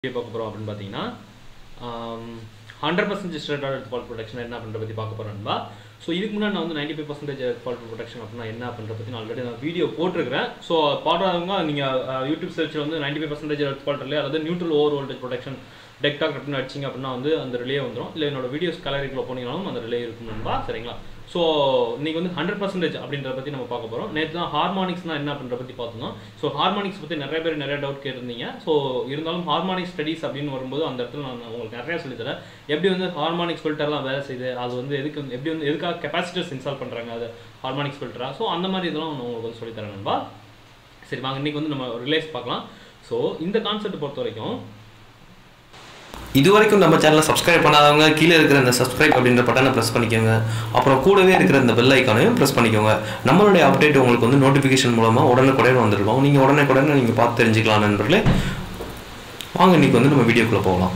video பார்க்க போகிறோம் அப்படின்னு பார்த்தீங்கன்னா hundred percentage stator fault protection என்ன பண்ணுற பற்றி பார்க்க போகிறேன்பா ஸோ இதுக்கு முன்னாடி நான் வந்து ninety five percentage fault protection அப்படின்னா என்ன பண்ணுற பற்றி நான் ஆல்ரெடி நான் வீடியோ போட்டிருக்கிறேன் ஸோ பாடுறவங்க நீங்கள் யூடியூப் சர்ச்சில் வந்து ninety five percentage fault relay அதாவது நியூட்ரல் ஓவர் வோல்டேஜ் ப்ரொடெக்ஷன் டெக்டாக் அப்படின்னு அடிச்சிங்க அப்படின்னா வந்து அந்த ரிலே வந்துடும் இல்லை என்னோட வீடியோஸ் கலரிக்குள்ள போனீங்கனாலும் அந்த ரிலே இருக்கும்னுபா சரிங்களா ஸோ இன்னைக்கு வந்து ஹண்ட்ரட் பர்சன்டேஜ் அப்படின்றத பற்றி நம்ம பார்க்க போகிறோம் நேற்று தான் ஹார்மானிக்ஸ்னா என்ன பண்ணுற பற்றி பார்த்தோம் ஸோ ஹார்மானிக்ஸ் பற்றி நிறைய பேர் நிறைய டவுட் கேட்டிருந்தீங்க ஸோ இருந்தாலும் ஹார்மானிக் ஸ்டடீஸ் அப்படின்னு வரும்போது அந்த இடத்துல நான் உங்களுக்கு நிறைய சொல்லித்தரேன் எப்படி வந்து ஹார்மானிக்ஸ் ஃபில்டர்லாம் வேலை செய்யுது அது வந்து எதுக்கு வந்து- எப்படி வந்து எதுக்காக கெப்பாசிட்டர்ஸ் இன்ஸ்டால் பண்ணுறாங்க அது ஹார்மானிக்ஸ் ஃபில்டரா ஸோ அந்த மாதிரி இதெல்லாம் நான் உங்களுக்கு வந்து சொல்லித்தரேன் நண்பா சரி வாங்க இன்னைக்கு வந்து நம்ம ரிலேஸ் பார்க்கலாம் ஸோ இந்த கான்செப்ட் பொறுத்த வரைக்கும் இது வரைக்கும் நம்ம சேனலை சப்ஸ்கிரைப் பண்ணாதவங்க கீழே இருக்கிற இந்த சப்ஸ்கிரைப் அப்படின்ற பட்டனை ப்ரெஸ் பண்ணிக்கோங்க அப்புறம் கூடவே இருக்கிற இந்த பெல் ஐக்கானையும் ப்ரெஸ் பண்ணிக்கோங்க நம்மளுடைய அப்டேட் உங்களுக்கு வந்து நோட்டிஃபிகேஷன் மூலமாக உடனுக்குடன் வந்துருக்கோம் நீங்கள் உடனுக்குடன் நீங்கள் பார்த்து தெரிஞ்சுக்கலாம் நண்பர்களே வாங்க இன்னைக்கு வந்து நம்ம வீடியோக்குள்ளே போகலாம்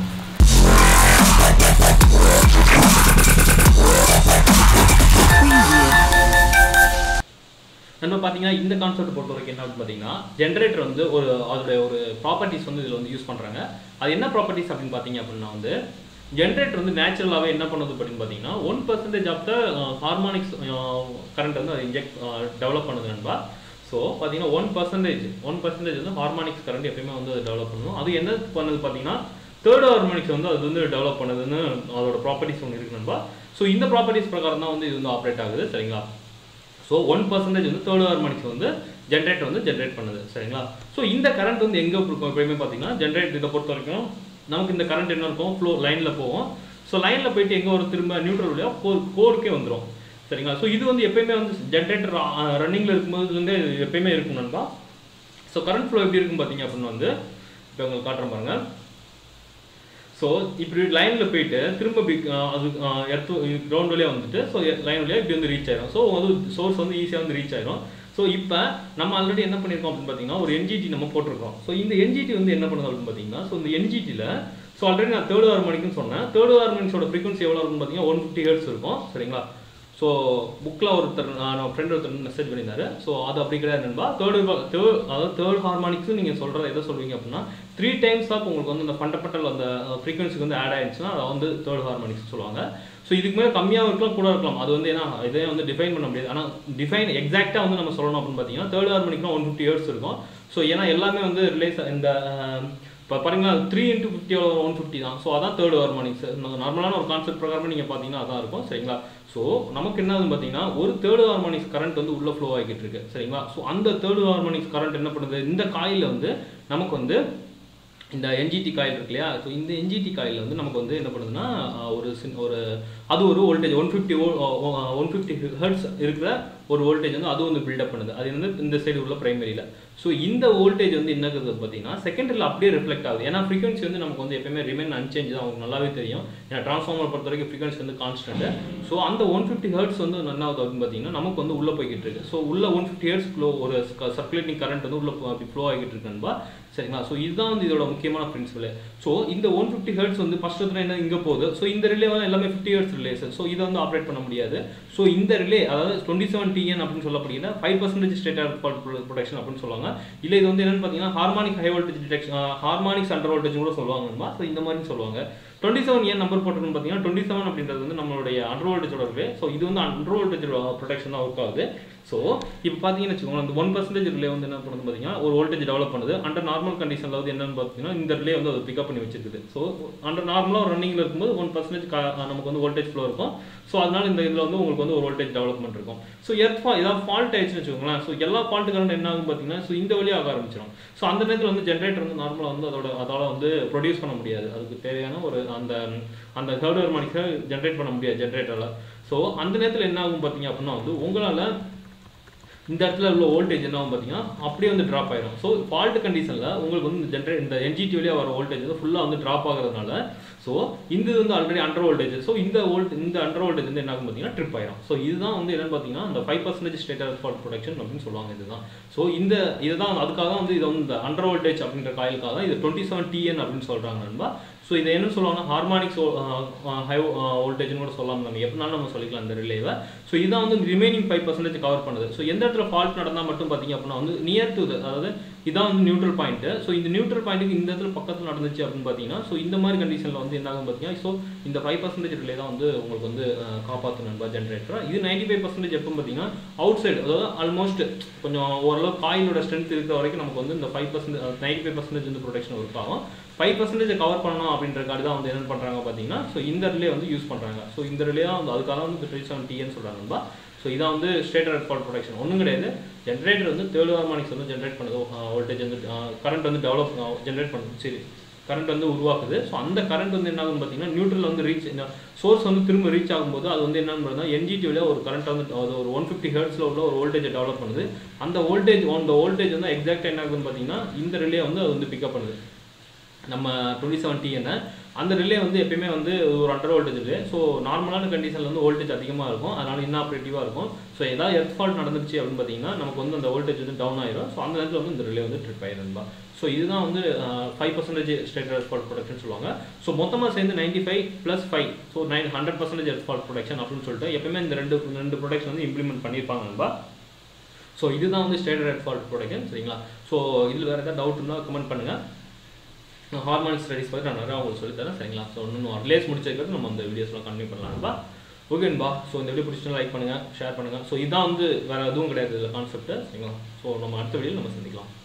நம்ம பார்த்தீங்கன்னா இந்த கான்செப்ட் பொறுத்த வரைக்கும் என்ன அப்படின்னு பார்த்தீங்கன்னா ஜென்ரேட்டர் வந்து ஒரு அதோடைய ஒரு ப்ராப்பர்ட்டிஸ் வந்து இதில் வந்து யூஸ் பண்ணுறாங்க அது என்ன ப்ராப்பர்ட்டிஸ் அப்படின்னு பார்த்தீங்க அப்படின்னா வந்து ஜென்ரேட்டர் வந்து நேச்சுரலாகவே என்ன பண்ணுது அப்படின்னு பார்த்தீங்கன்னா one percentage of the harmonics current வந்து அது இன்ஜெக்ட் டெவலப் பண்ணுது நண்பா ஸோ பார்த்தீங்கன்னா ஒன் பர்சன்டேஜ் ஒன் பர்சன்டேஜ் வந்து ஹார்மானிக்ஸ் கரண்ட் எப்பயுமே வந்து அது டெவலப் பண்ணணும் அது என்ன பண்ணுது பார்த்தீங்கன்னா தேர்ட் ஹார்மோனிக்ஸ் வந்து அது வந்து டெவலப் பண்ணுதுன்னு அதோட ப்ராப்பர்ட்டிஸ் ஒன்று இருக்கு நண்பா ஸோ இந்த ப்ராப்பர்ட்டிஸ் பிரகாரம் தான் வந்து இது வந்து ஆப்ரேட் ஆகுது சரிங்களா ஸோ ஒன் பர்சன்டேஜ் வந்து தேர்ட் ஹார்மோனிக்ஸ் வந்து ஜென்ரேட் வந்து ஜென்ரேட் பண்ணுது சரிங்களா ஸோ இந்த கரண்ட் வந்து எங்கே இருக்கும் எப்பயுமே பார்த்தீங்கன்னா ஜென்ரேட் இதை பொறுத்த வரைக்கும் நமக்கு இந்த கரண்ட் என்ன இருக்கும் ஃப்ளோ லைனில் போகும் ஸோ லைனில் போயிட்டு எங்கே ஒரு திரும்ப நியூட்ரல் வழியாக கோர் கோருக்கே வந்துடும் சரிங்களா ஸோ இது வந்து எப்பயுமே வந்து ஜென்ரேட்டர் ரன்னிங்கில் இருக்கும்போதுலேருந்தே இது எப்பயுமே இருக்கும் நண்பா ஸோ கரண்ட் ஃப்ளோ எப்படி இருக்கும் பார்த்தீங்க அப்படின்னு வந்து இப்போ உங்களுக்கு காட்டுறேன் பாருங்க ஸோ இப்படி லைனில் போயிட்டு திரும்ப big- அஹ் அது எர்த்து கிரவுண்ட் வழியாக வந்துட்டு ஸோ லைன் வழியாக இப்படி வந்து ரீச் ஆயிரும் ஸோ வந்து சோர்ஸ் வந்து ஈஸியாக வந்து ரீச் ஆயிரும் ஸோ இப்போ நம்ம ஆல்ரெடி என்ன பண்ணியிருக்கோம் அப்படின்னு பார்த்தீங்கன்னா ஒரு என்ஜிடி நம்ம போட்டிருக்கோம் ஸோ இந்த என்ஜிடி வந்து என்ன பண்ணுது அப்படின்னு பார்த்தீங்கன்னா ஸோ இந்த என்ஜிடியில் ஸோ ஆல்ரெடி நான் தேர்ட் ஹார்மோனிக்னு சொன்னேன் தேர்ட் ஹார்மோனிக்ஸோட ஃப்ரீக்வன்சி எவ்வளோ இருக்குன்னு பார்த்தீங்கன்னா ஒன் ஃபிஃப்டி ஹெர்ட்ஸ் இருக்கும் சரிங்களா ஸோ புக்கில் ஒருத்தர் நான் ஃப்ரெண்ட் ஒருத்தர் மெசேஜ் பண்ணியிருந்தாரு ஸோ அது அப்படி கிடையாது நண்பா தேர்டு தேர்ட் அதாவது தேர்ட் ஹார்மானிக்ஸ் நீங்கள் சொல்கிறத எதை சொல்வீங்க அப்படின்னா த்ரீ டைம்ஸ் ஆஃப் உங்களுக்கு வந்து அந்த ஃபண்டமெண்டல் அந்த ஃப்ரீக்வன்சிக்கு வந்து ஆட் ஆயிடுச்சுன்னா அதை வந்து தேர்ட் ஹார்மானிக்ஸ் சொல்லுவாங்க ஸோ இதுக்கு மேலே கம்மியாக இருக்கலாம் கூட இருக்கலாம் அது வந்து ஏன்னா இதே வந்து டிஃபைன் பண்ண முடியாது ஆனால் டிஃபைன் எக்ஸாக்டாக வந்து நம்ம சொல்லணும் அப்படின்னு பார்த்தீங்கன்னா தேர்ட் ஹார்மோனிக்னா ஒன் ஃபிஃப்டி இயர்ஸ் இருக்கும் ஸோ ஏன்னா எல்லாமே வந்து ரிலேஸ் இந்த இப்போ பாருங்க three into fifty one fifty தான் ஸோ அதான் தேர்ட் ஹார்மோனிக்ஸ் நார்மலான ஒரு கான்செப்ட் பிரகாரம் நீங்கள் பார்த்தீங்கன்னா அதான் இருக்கும் சரிங்களா ஸோ நமக்கு என்ன ஆகுதுன்னு பார்த்தீங்கன்னா ஒரு தேர்ட் ஹார்மோனிக்ஸ் கரண்ட் வந்து உள்ள ஃப்ளோ ஆகிட்டு இருக்கு சரிங்களா ஸோ அந்த தேர்ட் ஹார்மோனிக்ஸ் கரண்ட் என்ன பண்ணுது இந்த காயில் வந்து நமக்கு வந்து இந்த என்ஜிடி காயில் இருக்கு இல்லையா ஸோ இந்த என்ஜிடி காயில் வந்து நமக்கு வந்து என்ன பண்ணுதுன்னா அஹ், ஒரு சின் ஒரு அது ஒரு voltage one fifty one fifty hertz இருக்கிற ஒரு வோல்டேஜ் வந்து அது வந்து பில்டப் பண்ணுது அது வந்து இந்த சைடு உள்ள பிரைமரியில் ஸோ இந்த வோல்டேஜ் வந்து என்ன இருக்குது பார்த்தீங்கன்னா செகண்டரியில் அப்படியே ரிஃப்ளெக்ட் ஆகுது ஏன்னா ஃப்ரீக்வன்சி வந்து நமக்கு வந்து எப்பயுமே ரிமைன் அன்சேஞ்ச் தான் அவங்க நல்லாவே தெரியும் ஏன்னா ட்ரான்ஸ்ஃபார்மர் பொறுத்த வரைக்கும் ஃப்ரீக்வன்சி வந்து கான்ஸ்டன்ட் ஸோ அந்த ஒன் ஃபிஃப்டி ஹெர்ட்ஸ் வந்து என்ன ஆகுது அப்படின்னு பார்த்தீங்கன்னா நமக்கு வந்து உள்ளே போய்கிட்டு இருக்கு ஸோ உள்ள ஒன் ஃபிஃப்டி ஹெர்ட்ஸ் ஃப்ளோ ஒரு சர்க்குலேட்டிங் கரண்ட் வந்து உள்ள போ- அப்படி ஃப்ளோ ஆகிட்டு இருக்குன்பா சரிங்களா ஸோ இதுதான் வந்து இதோட முக்கியமான பிரின்சிபல் ஸோ இந்த ஒன் ஃபிஃப்டி ஹெர்ட்ஸ் வந்து ஃபர்ஸ்ட் இடத்துல என்ன இங்கே போகுது ஸோ இந்த ரிலே வந்து எல்லாமே ஃபிஃப்டி ஹெர்ட்ஸ் ரிலேஸ் ஸோ இதை வந்து ஆப்ரேட் பண்ண முடியாது ஸோ இந்த ரிலே அதாவது டுவெண்ட்டி செவன் டிஎன் அப்படின்னு சொல்லப்படுகிற ஃபைவ் பர்சன்டேஜ் ஸ்டேட் ப்ரொடக்ஷன் அப்படின்னு சொல்லுவாங்க இல்லை இது வந்து என்னன்னு பார்த்தீங்கன்னா harmonic high voltage detection harmonics under voltage கூட சொல்லுவாங்கம்மா ஸோ இந்த மாதிரி சொல்லுவாங்க டுவெண்ட்டி செவன் ஏன் நம்பர் போட்டுருன்னு பார்த்தீங்கன்னா டுவெண்ட்டி செவன் அப்படின்றது வந்து நம்மளுடைய அண்டர் வோல்டேஜோட ரிலே ஸோ இது வந்து அண்டர் வோல்டேஜ் ப்ரொடக்ஷன் தான் ஒர்க் ஆகுது ஸோ இப்போ பார்த்தீங்கன்னு வச்சுக்கோங்களேன் அந்த ஒன் பர்சன்டேஜ் ரிலே வந்து என்ன பண்ணுது பார்த்தீங்கன்னா ஒரு வோல்டேஜ் டெவலப் பண்ணுது அண்டர் நார்மல் கண்டிஷனில் வந்து என்னன்னு பார்த்தீங்கன்னா இந்த ரிலே வந்து அதை பிக்கப் பண்ணி வச்சிருக்குது ஸோ அண்டர் நார்மலாக ரன்னிங்கில் இருக்கும்போது ஒன் பர்சன்டேஜ் நமக்கு வந்து வோல்டேஜ் ஃப்ளோ இருக்கும் ஸோ அதனால இந்த இதில் வந்து உங்களுக்கு வந்து ஒரு வோல்டேஜ் டெவலப்மெண்ட் இருக்கும் ஸோ எர்த் ஃபா ஏதாவது ஃபால்ட் ஆயிடுச்சுன்னு வச்சுக்கோங்களேன் ஸோ எல்லா ஃபால்ட் கரண்ட் என்ன ஆகும் பார்த்தீங்கன்னா ஸோ இந்த வழியாக ஆக ஆரம்பிச்சிடும் ஸோ அந்த நேரத்தில் வந்து ஜென்ரேட்டர் வந்து நார்மலாக வந்து அதோட அதால் வந்து ப்ரொடியூஸ் பண்ண முடியாது அதுக்கு தேவையான ஒரு அந்த அந்த தேர்ட் ஹார்மோனிக்ஸை ஜென்ரேட் பண்ண முடியாது ஜென்ரேட்டரில் ஸோ அந்த நேரத்தில் என்ன ஆகும் பார்த்தீங்க அப்படின்னா வந்து உங்களால் இந்த இடத்துல உள்ள வோல்டேஜ் என்ன ஆகும் பார்த்தீங்கன்னா அப்படியே வந்து ட்ராப் ஆயிரும் ஸோ ஃபால்ட் கண்டிஷனில் உங்களுக்கு வந்து இந்த ஜென்ரேட் இந்த என்ஜிடி வழியாக வர வோல்டேஜ் வந்து ஃபுல்லாக வந்து ட்ராப் ஆகிறதுனால ஸோ இந்த இது வந்து ஆல்ரெடி அண்டர் வோல்டேஜ் ஸோ இந்த வோல்ட் இந்த அண்டர் வோல்டேஜ் வந்து என்ன ஆகும் பார்த்தீங்கன்னா ட்ரிப் ஆயிரும் ஸோ இதுதான் வந்து என்னன்னு பார்த்தீங்கன்னா அந்த five percentage stator fault protection அப்படின்னு சொல்லுவாங்க இதுதான் ஸோ இந்த இதுதான் அதுக்காக தான் வந்து இது வந்து இந்த அண்டர் வோல்டேஜ் அப்படின்ற காயிலுக்காக தான் இது டுவெண்ட்டி செவன் டிஎன் அப்படின்னு சொல்கிறாங்க நண்பா ஸோ இதை என்ன சொல்லுவாங்கன்னா ஹார்மானிக்ஸ் ஹை வோல்டேஜ்னு கூட சொல்லலாம் நம்ம எப்படினாலும் நம்ம சொல்லிக்கலாம் இந்த ரிலேவை ஸோ இதான் வந்து ரிமைனிங் ஃபைவ் பர்சன்டேஜ் கவர் பண்ணுது ஸோ எந்த இடத்துல ஃபால்ட் நடந்தால் மட்டும் பார்த்தீங்க அப்படின்னா வந்து நியர் டு அதாவது இதான் வந்து நியூட்ரல் பாயிண்ட் ஸோ இந்த நியூட்ரல் பாயிண்ட்டுக்கு இந்த இடத்துல பக்கத்தில் நடந்துச்சு அப்படின்னு பார்த்தீங்கன்னா ஸோ இந்த மாதிரி கண்டிஷனில் வந்து என்ன ஆகும் பார்த்தீங்கன்னா ஸோ இந்த ஃபைவ் பர்சன்டேஜ் ரிலே தான் வந்து உங்களுக்கு வந்து காப்பாற்றும் நண்பா ஜென்ரேட்டர் இது நைன்டி ஃபைவ் பர்சன்டேஜ் எப்போ பார்த்தீங்கன்னா அவுட் சைடு அதாவது ஆல்மோஸ்ட் கொஞ்சம் ஓரளவு காயிலோட ஸ்ட்ரென்த் இருக்கிற வரைக்கும் நமக்கு வந்து இந்த five percentage ninety five percentage வந்து ப்ரொடெக்ஷன் ஒர்க் ஆகும் ஃபைவ் பர்சன்டேஜ் கவர் பண்ணணும் அப்படின்றக்காக தான் வந்து என்ன பண்ணுறாங்க பார்த்தீங்கன்னா ஸோ இந்த ரிலே வந்து யூஸ் பண்ணுறாங்க ஸோ இந்த ரிலே தான் வந்து அதுக்காக வந்து த்ரீ செவன் டிஎன்னு சொல்கிறாங்க நண்பா ஸோ இதான் வந்து ஸ்டேட்டர் ரெட் ஃபால்ட் ப்ரொடெக்ஷன் ஒன்றும் கிடையாது ஜென்ரேட்டர் வந்து தேர்ட் ஹார்மானிக்ஸ் வந்து ஜென்ரேட் பண்ணுது வோல்டேஜ் வந்து கரண்ட் வந்து டெவலப் ஜென்ரேட் பண்ணுது சரி கரண்ட் வந்து உருவாக்குது ஸோ அந்த கரண்ட் வந்து என்ன ஆகுதுன்னு பார்த்தீங்கன்னா நியூட்ரல் வந்து ரீச் சோர்ஸ் வந்து திரும்ப ரீச் ஆகும்போது அது வந்து என்னன்னு பார்த்தீங்கன்னா என்ஜிடியில் ஒரு கரண்ட் வந்து அது ஒரு ஒன் ஃபிஃப்டி ஹெர்ட்ஸில் உள்ள ஒரு வோல்டேஜை டெவலப் பண்ணுது அந்த வோல்டேஜ் அந்த வோல்டேஜ் வந்து எக்ஸாக்டாக என்ன ஆகுதுன்னு பார்த்தீங்கன்னா இந்த ரிலே வந்து அது வந்து பிக்கப் பண்ணுது நம்ம டுவெண்ட்டி செவன் டிஎன்னை அந்த ரிலே வந்து எப்பயுமே வந்து ஒரு அண்டர் வோல்டேஜ் ரிலே ஸோ நார்மலான கண்டிஷனில் வந்து வோல்டேஜ் அதிகமாக இருக்கும் அதனால இன்னாப்ரேட்டிவாக இருக்கும் ஸோ ஏதாவது எர்த் ஃபால்ட் நடந்துச்சு அப்படின்னு பார்த்தீங்கன்னா நமக்கு வந்து அந்த வோல்டேஜ் வந்து டவுன் ஆயிரும் ஸோ அந்த நேரத்தில் வந்து இந்த ரிலே வந்து ட்ரிப் ஆயிருந்தா ஸோ இதுதான் வந்து five percentage stator earth fault protection சொல்லுவாங்க ஸோ மொத்தமாக சேர்ந்து ninety five plus five so nine hundred percentage earth fault protection அப்படின்னு சொல்லிட்டு எப்பயுமே இந்த ரெண்டு ரெண்டு ப்ரொடக்ஷன் வந்து இம்ப்ளிமெண்ட் பண்ணியிருப்பாங்க நண்பா ஸோ இதுதான் வந்து ஸ்டேட் எர்த் ஃபால்ட் ப்ரொடக்ஷன் சரிங்களா ஸோ இதில் வேறு ஏதாவது டவுட் இருந்தால் கமெண்ட் பண்ணுங்கள் ஹார்மோன் ஸ்டடிஸ் பற்றி நான் நிறையா உங்களுக்கு சொல்லித்தரேன் சரிங்களா ஸோ இன்னும் ரிலேஸ் முடிச்சதுக்கு நம்ம அந்த வீடியோஸ்லாம் கண்டினியூ பண்ணலாம்ப்பா ஓகேன்பா ஸோ இந்த வீடியோ பிடிச்சிட்டு லைக் பண்ணுங்கள் ஷேர் பண்ணுங்கள் ஸோ இதான் வந்து வேறு எதுவும் கிடையாது இதில் கான்செப்ட் சரிங்களா ஸோ நம்ம அடுத்த வீடியோவில் நம்ம சந்திக்கலாம்